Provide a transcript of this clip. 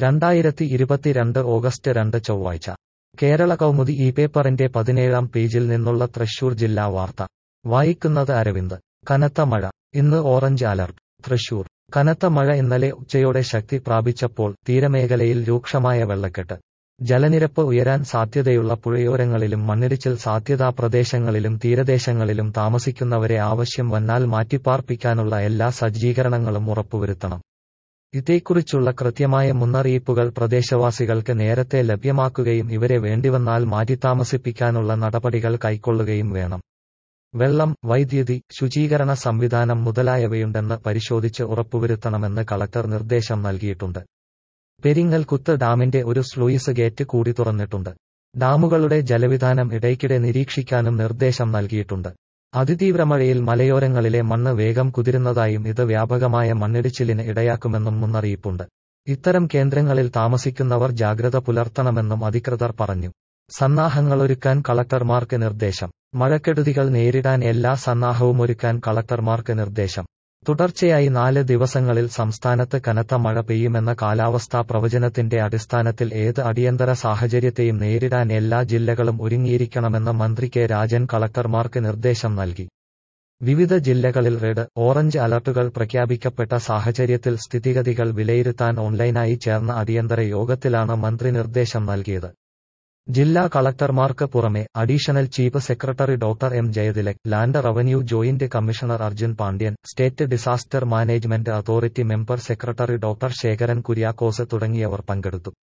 രണ്ടായിരത്തി ഇരുപത്തിരണ്ട് ഓഗസ്റ്റ് രണ്ട് ചൊവ്വാഴ്ച കേരള കൗമുദി ഈ പേപ്പറിന്റെ പതിനേഴാം പേജിൽ നിന്നുള്ള തൃശൂർ ജില്ലാ വാർത്ത വായിക്കുന്നത് അരവിന്ദ് കനത്ത മഴ ഇന്ന് ഓറഞ്ച് അലർട്ട് തൃശൂർ കനത്ത മഴ ഇന്നലെ ഉച്ചയോടെ ശക്തി പ്രാപിച്ചപ്പോൾ തീരമേഖലയിൽ രൂക്ഷമായ വെള്ളക്കെട്ട് ജലനിരപ്പ് ഉയരാൻ സാധ്യതയുള്ള പുഴയോരങ്ങളിലും മണ്ണിടിച്ചിൽ സാധ്യതാ പ്രദേശങ്ങളിലും തീരദേശങ്ങളിലും താമസിക്കുന്നവരെ ആവശ്യം വന്നാൽ മാറ്റിപ്പാർപ്പിക്കാനുള്ള എല്ലാ സജ്ജീകരണങ്ങളും ഉറപ്പുവരുത്തണം ഇതേക്കുറിച്ചുള്ള കൃത്യമായ മുന്നറിയിപ്പുകൾ പ്രദേശവാസികൾക്ക് നേരത്തെ ലഭ്യമാക്കുകയും ഇവരെ വേണ്ടിവന്നാൽ മാറ്റിത്താമസിപ്പിക്കാനുള്ള നടപടികൾ കൈക്കൊള്ളുകയും വേണം വെള്ളം വൈദ്യുതി ശുചീകരണ സംവിധാനം മുതലായവയുണ്ടെന്ന് പരിശോധിച്ച് ഉറപ്പുവരുത്തണമെന്ന് കളക്ടർ നിർദ്ദേശം നൽകിയിട്ടുണ്ട് പെരിങ്ങൽകുത്ത് ഡാമിന്റെ ഒരു സ്ലൂയിസ് ഗേറ്റ് കൂടി തുറന്നിട്ടുണ്ട് ഡാമുകളുടെ ജലവിധാനം ഇടയ്ക്കിടെ നിരീക്ഷിക്കാനും നിർദ്ദേശം നൽകിയിട്ടുണ്ട് അതിതീവ്ര മഴയിൽ മലയോരങ്ങളിലെ മണ്ണ് വേഗം കുതിരുന്നതായും ഇത് വ്യാപകമായ മണ്ണിടിച്ചിലിന് ഇടയാക്കുമെന്നും മുന്നറിയിപ്പുണ്ട് ഇത്തരം കേന്ദ്രങ്ങളിൽ താമസിക്കുന്നവർ ജാഗ്രത പുലർത്തണമെന്നും അധികൃതർ പറഞ്ഞു സന്നാഹങ്ങളൊരുക്കാൻ കളക്ടർമാർക്ക് നിർദ്ദേശം മഴക്കെടുതികൾ നേരിടാൻ എല്ലാ സന്നാഹവും ഒരുക്കാൻ കളക്ടർമാർക്ക് നിർദ്ദേശം തുടർച്ചയായി നാല് ദിവസങ്ങളിൽ സംസ്ഥാനത്ത് കനത്ത മഴ പെയ്യുമെന്ന കാലാവസ്ഥാ പ്രവചനത്തിന്റെ അടിസ്ഥാനത്തിൽ ഏത് അടിയന്തര സാഹചര്യത്തെയും നേരിടാൻ എല്ലാ ജില്ലകളും ഒരുങ്ങിയിരിക്കണമെന്ന് മന്ത്രി കെ രാജൻ കളക്ടർമാർക്ക് നിർദ്ദേശം നൽകി വിവിധ ജില്ലകളിൽ റെഡ് ഓറഞ്ച് അലർട്ടുകൾ പ്രഖ്യാപിക്കപ്പെട്ട സാഹചര്യത്തിൽ സ്ഥിതിഗതികൾ വിലയിരുത്താൻ ഓൺലൈനായി ചേർന്ന അടിയന്തര യോഗത്തിലാണ് മന്ത്രി നിർദ്ദേശം നൽകിയത് ജില്ലാ കളക്ടർമാർക്ക് പുറമെ additional chief secretary doctor M Jayathilak land revenue joint commissioner Arjun Pandian state disaster management authority member secretary doctor Sekharan Kuriakose തുടങ്ങിയവർ പങ്കെടുത്തു